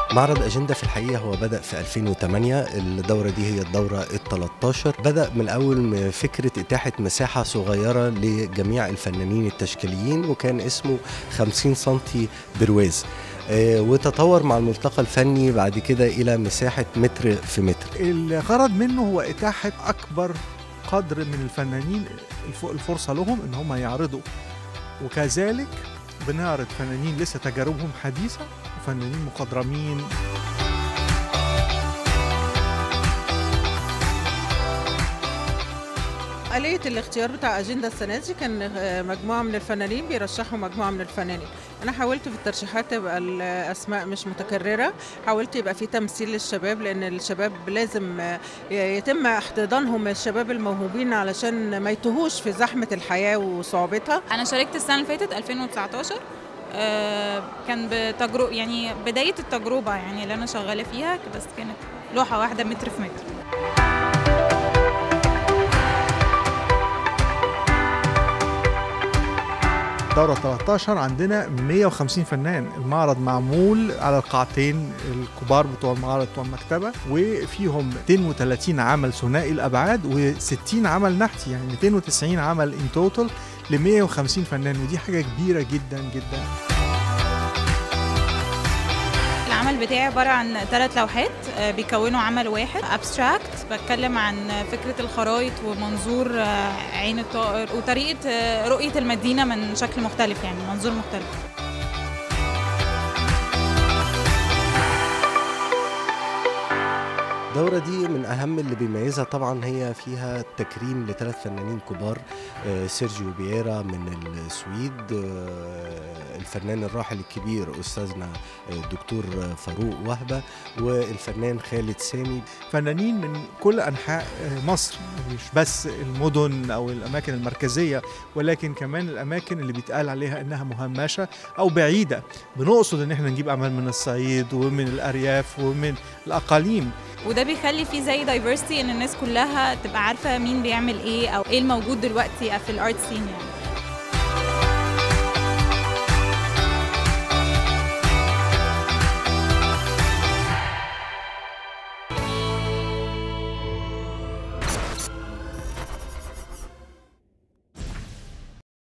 معرض أجندة في الحقيقة هو بدأ في 2008 الدورة دي هي الدورة ال 13 بدأ من أول من فكرة إتاحة مساحة صغيرة لجميع الفنانين التشكيليين وكان اسمه 50 سنتي برواز آه، وتطور مع الملتقى الفني بعد كده إلى مساحة متر في متر الغرض منه هو إتاحة أكبر قدر من الفنانين الف- الفرصة لهم إن هم يعرضوا وكذلك بنعرض فنانين لسه تجاربهم حديثة وفنانين مخضرمين آلية الاختيار بتاع أجندة السنة دي كان آه، مجموعة من الفنانين بيرشحوا مجموعة من الفنانين أنا حاولت في الترشيحات تبقى الأسماء مش متكررة حاولت يبقى في تمثيل للشباب لأن الشباب لازم آه، يتم احتضانهم الشباب الموهوبين علشان ما يتوهوش في زحمة الحياة وصعوبتها انا شاركت السنه اللي فاتت 2019 آه، كان بتجربه يعني بدايه التجربه يعني اللي انا شغاله فيها بس كانت لوحه واحده متر في متر دورة 13 عندنا 150 فنان المعرض معمول على القاعتين الكبار بتوع المعرض بتوع المكتبة وفيهم 230 عمل ثنائي الأبعاد و60 عمل نحتي يعني 290 عمل ان توتال ل 150 فنان ودي حاجة كبيرة جدا جدا العمل بتاعي عباره عن ثلاث لوحات آه، بيكونوا عمل واحد ابستراكت بتكلم عن فكره الخرايط ومنظور آه، عين الطائر وطريقه آه، رؤيه المدينه من شكل مختلف يعني منظور مختلف الدورة دي من أهم اللي بيميزها طبعا هي فيها تكريم لثلاث فنانين كبار آه، سيرجيو بييرا من السويد آه، الفنان الراحل الكبير أستاذنا آه، الدكتور فاروق وهبة والفنان خالد سامي فنانين من كل انحاء مصر مش بس المدن او الاماكن المركزيه ولكن كمان الاماكن اللي بيتقال عليها انها مهمشه او بعيده بنقصد ان احنا نجيب اعمال من الصعيد ومن الارياف ومن الاقاليم وده بيخلي فيه زي دايفرستي ان الناس كلها تبقى عارفه مين بيعمل ايه او ايه الموجود دلوقتي في الارت سين يعني